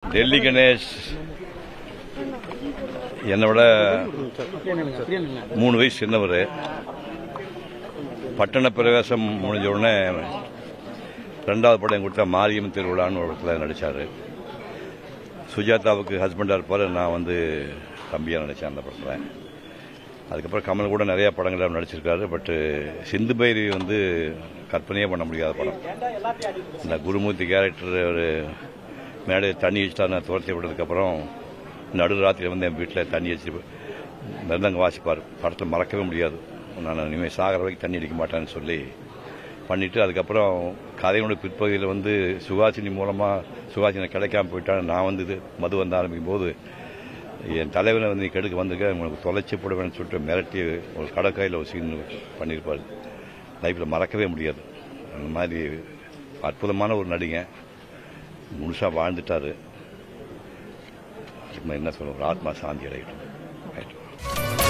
டெல்லி கணேஷ் என்னை விட மூணு வயசு சின்னவர் பட்டண பிரவேசம் முடிஞ்ச உடனே ரெண்டாவது படம் கொடுத்தா மாரியம்மன் திருவிழான்னு ஒரு இடத்துல நடித்தார் சுஜாதாவுக்கு ஹஸ்பண்டாக இருப்பார் நான் வந்து தம்பியாக நடித்தேன் அந்த படத்தில் அதுக்கப்புறம் கமல் கூட நிறைய படங்கள் நடிச்சிருக்காரு பட்டு சிந்து பைரவி வந்து கற்பனையே பண்ண முடியாத படம் இந்த குருமூர்த்தி கேரக்டர் ஒரு மேடையில் தண்ணி வச்சுட்டா நான் துரத்தி விட்டதுக்கப்புறம் நடு ராத்திரி வந்து என் வீட்டில் தண்ணி வச்சு மிருந்தங்க வாசிப்பார் படத்தில் மறக்கவே முடியாது நான் இனிமேல் சாகிற வரைக்கும் தண்ணி அடிக்க மாட்டேன்னு சொல்லி பண்ணிட்டு அதுக்கப்புறம் கதையோட பிற்பகுதியில் வந்து சுகாசினி மூலமாக சுகாசினி கிடைக்காம போயிட்டான் நான் வந்து இது மது வந்து ஆரம்பிக்கும் போது என் தலைவனை வந்து நீ கெடுக்க வந்திருக்க உனக்கு தொலைச்சி போடுவேன்னு சொல்லிட்டு மிரட்டி ஒரு கடற்கையில் ஒரு சீன் பண்ணியிருப்பார் லைஃப்பில் மறக்கவே முடியாது அந்த மாதிரி அற்புதமான ஒரு நடிகை முழுசாக வாழ்ந்துட்டாரு அதுக்கு மேல என்ன சொல்ல ஒரு ஆத்மா சாந்தி அடையட்டும் ரைட்